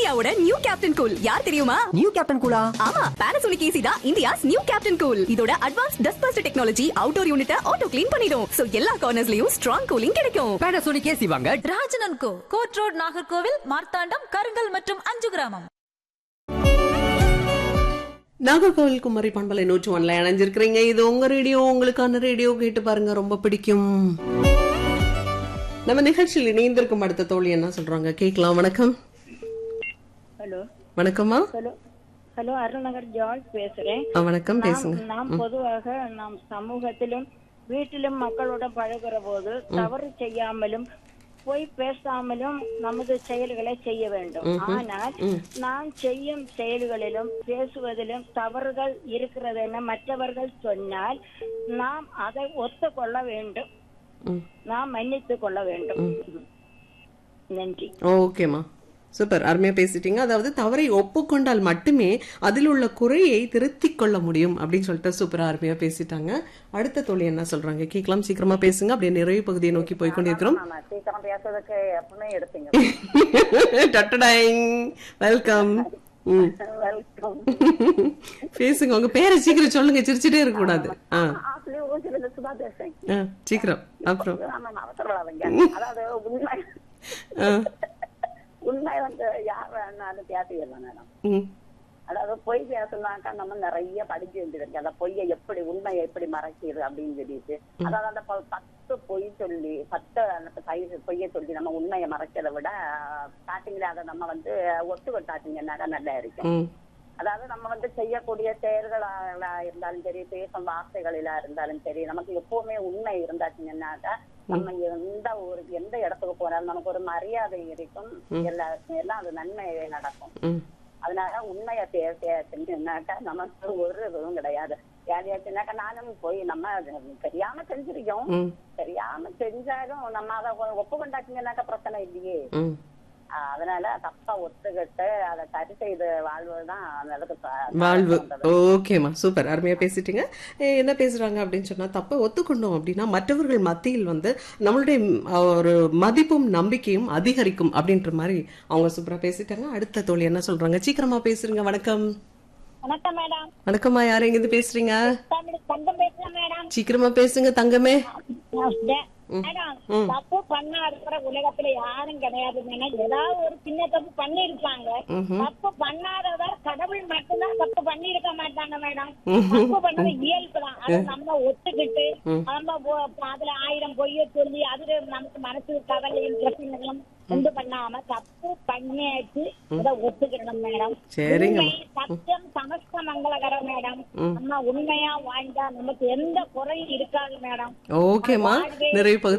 இந்தியாவோட new captain cool யார் தெரியுமா நியூ கேப்டன் கூலா ஆமா பானாசோனிக் ஏசி தான் இந்தியாஸ் நியூ கேப்டன் கூல் இதோட advance dust bust technology outdoor யூனிட்ட ஆட்டோ க்ளீன் பண்ணிடும் சோ எல்லா கார்னர்ஸ்லயும் ஸ்ட்ராங் கூலிங் கிடைக்கும் பேனாசோனிக் ஏசி வாங்க ராஜனன் கோ கோட் ரோட் நாகர்கோவில் மார்த்தாண்டம் கருங்கல் மற்றும் அஞ்சு கிராமம் நாகர்கோவில் குமரி பண்பலை நூற்று ஒன்ல இணைஞ்சிருக்கிறீங்க இது உங்க ரேடியோ உங்களுக்கான ரேடியோ கேட்டு பாருங்க ரொம்ப பிடிக்கும் நம்ம நிகழ்ச்சியில் இணைந்திருக்கும் அடுத்த தோழி என்ன சொல்றாங்க கேட்கலாம் வணக்கம் ஹலோ வணக்கம்மா ஹலோ ஹலோ அருள்நகர் ஜார்ஜ் பேசுறேன் ஆ, வணக்கம் பேசுங்க நாம் நாம் பொதுவாக நாம் சமூகத்திலும் வீட்டிலும் மக்களோட பழகுற போது தவறு செய்யாமலும் பொய் பேசாமலும் நமது செயல்களை செய்ய வேண்டும் ஆனால் நாம் செய்யும் செயல்களிலும் பேசுவதிலும் தவறுகள் இருக்கிறது என மற்றவர்கள் சொன்னால் நாம் அதை ஒத்துக்கொள்ள வேண்டும் ம். நாம் மன்னித்துக் கொள்ள வேண்டும் நன்றி ஓகேம்மா சூப்பர் அருமையா பேசிட்டீங்க அதாவது தவறை ஒப்புக்கொண்டால் மட்டுமே அதில் உள்ள குறையை திருத்திக் கொள்ள முடியும் அப்படின்னு சொல்லிட்டு சூப்பரா அருமையா பேசிட்டாங்க அடுத்த தோழி என்ன சொல்றாங்க கேட்கலாம் சீக்கிரமா பேசுங்க அப்படியே நிறைவு பகுதியை நோக்கி போய் கொண்டிருக்கிறோம் நான் சீக்கிரம் பேசுறதுக்கு எப்பவுமே எடுத்தீங்க டட்டடாயிங் வெல்கம் ம் வெல்கம் பேசுங்க உங்க பேரை சீக்கிரம் சொல்லுங்க சிரிச்சுட்டே இருக்க கூடாது ஆ ஆசிரியர் ஊசியில சுதா பேசுறேன் ஆ, சீக்கிரம் அப்புறம் ஆமா அவசரப்படாதீங்க அதாவது உண்மை ஆ, உண்மை வந்து யார் வேணாலும் பேசிடலாம் மேடம் ம், அதாவது பொய் பேசணும்னாக்கா நம்ம நிறைய படிக்க வேண்டியது இருக்கு அந்த பொய்யை எப்படி உண்மையை எப்படி மறைக்கிறது அப்படின்னு சொல்லிட்டு அதாவது அந்த ப- பத்து பொய் சொல்லி பத்து அந்த பொய் பொய்யை சொல்லி நம்ம உண்மையை மறைக்கிறத விட ஸ்டார்டிங்ல அதை நம்ம வந்து ஒத்துக்கிட்டாச்சுங்கன்னாக்கா நல்லா இருக்கும் ம், அதாவது நம்ம வந்து செய்யக்கூடிய செயல்களா இருந்தாலும் சரி பேசும் வார்த்தைகளிலா இருந்தாலும் சரி நமக்கு எப்பவுமே உண்மை இருந்தாச்சுங்கன்னாக்கா நம்ம எந்த ஒரு எந்த இடத்துக்கு போனாலும் நமக்கு ஒரு மரியாதை இருக்கும் எல்லா எல்லாம் அது நன்மை நடக்கும் ம். அதனால உண்மையை பேசினாக்கா நமக்கு ஒரு இதுவும் கிடையாது யாரையாச்சுனாக்கா நானும் போய் நம்ம தெரியாம செஞ்சிருக்கோம் ம், தெரியாம செஞ்சாலும் நம்ம அதை ஒப்புக்கொண்டாச்சுங்கன்னாக்கா பிரச்சனை இல்லையே ம். ஆஹ் அதனால தப்பா ஒத்துக்கிட்டு அதை சரி செய்து வாழ்வதுதான் அந்த அளவுக்கு ச- வாழ்வு நல்லது. ஓகேம்மா சூப்பர் அருமையா பேசிட்டீங்க ஏ, என்ன பேசுறாங்க அப்படின்னு சொன்னா தப்ப ஒத்துக்கொண்டோம் அப்படின்னா மற்றவர்கள் மத்தியில் வந்து நம்மளுடைய ம், ஒரு மதிப்பும் நம்பிக்கையும் அதிகரிக்கும் அப்படின்ற மாதிரி அவங்க சூப்பரா பேசிட்டாங்க அடுத்த தோழி என்ன சொல்றாங்க சீக்கிரமா பேசுறீங்க வணக்கம் வணக்கம் மேடம் வணக்கம்மா யார் எங்க இருந்து பேசுறீங்க தமிழ் தங்கம் பேசுறேன் மேடம் சீக்கிரமா பேசுங்க தங்கமே மேடம் தப்பு பண்ணா இருக்கிற உலகத்துல யாரும் கிடையாது மேடம் ஏதாவது ஒரு சின்ன தப்பு பண்ணி இருப்பாங்க தப்பு பண்ணாதவர் கடவுள் மட்டும்தான் தப்பு பண்ணி இருக்க மாட்டாங்க மேடம் தப்பு பண்ணது இயல்பு தான் அதை நம்ம ஒத்துக்கிட்டு நம்ம போ- அதுல ஆயிரம் பொய்ய சொல்லி அதுல நமக்கு மனசு கவலையும் பிரச்சனைகளும் உண்டு பண்ணாம தப்பு பண்ணியாச்சு அதை ஒத்துக்கிடணும் மேடம் சரிங்க. உண்மை, சத்தியம் சமஸ்த மங்களகரம் மேடம் நம்ம உண்மையா வாழ்ந்தா நமக்கு எந்த குறையும் இருக்காது மேடம் ஓகேம்மா நிறைவு பகுதி